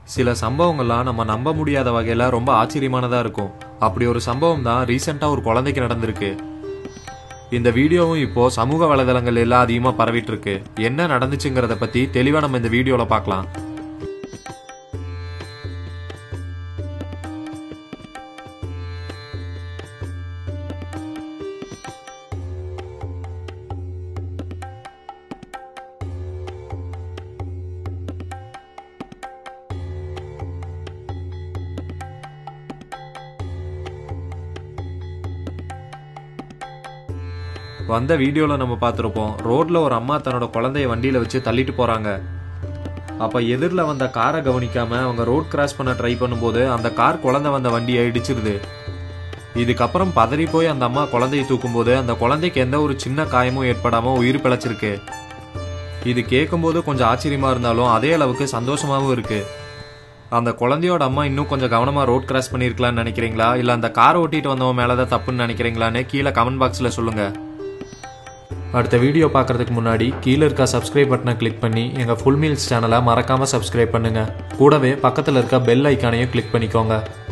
சில சம்பவங்கள்லாம் நம்ம நம்ப முடியாத வகையில ரொம்ப ஆச்சரியமானதா இருக்கும் அப்படி ஒரு சம்பவம் தான் ரீசெண்டா ஒரு குழந்தைக்கு நடந்திருக்கு இந்த வீடியோவும் இப்போ சமூக வலைதளங்கள் எல்லாம் அதிகமா பரவிட்டு இருக்கு என்ன நடந்துச்சுங்கிறத பத்தி தெளிவா நம்ம இந்த வீடியோல பார்க்கலாம் வந்த வீடியோல நம்ம பார்த்திருப்போம் ரோட்ல ஒரு அம்மா தன்னோட குழந்தைய வண்டியில வச்சு தள்ளிட்டு போறாங்க அப்ப எதிரில் வந்த காரை கவனிக்காம அவங்க ரோட் கிராஸ் பண்ண ட்ரை பண்ணும்போது அந்த கார் குழந்தை வந்த வண்டியை இடிச்சிருது இதுக்கப்புறம் பதறி போய் அந்த அம்மா குழந்தையை தூக்கும்போது அந்த குழந்தைக்கு எந்த ஒரு சின்ன காயமும் ஏற்படாம உயிர் பிழைச்சிருக்கு இது கேட்கும்போது கொஞ்சம் ஆச்சரியமா இருந்தாலும் அதே அளவுக்கு சந்தோஷமாவும் இருக்கு அந்த குழந்தையோட அம்மா இன்னும் கொஞ்சம் கவனமா ரோட் கிராஸ் பண்ணிருக்கலாம்னு நினைக்கிறீங்களா இல்ல அந்த கார் ஓட்டிட்டு வந்தவன் மேலதான் தப்புன்னு நினைக்கிறீங்களான்னு கீழே கமெண்ட் பாக்ஸ்ல சொல்லுங்க அடுத்த வீடியோ பார்க்கறதுக்கு முன்னாடி கீழே இருக்க சப்ஸ்கிரைப் பட்டனை கிளிக் பண்ணி எங்கள் ஃபுல் மீல்ஸ் சேனலை மறக்காமல் சப்ஸ்கிரைப் பண்ணுங்கள் கூடவே பக்கத்தில் இருக்க பெல் ஐக்கானையும் கிளிக் பண்ணிக்கோங்க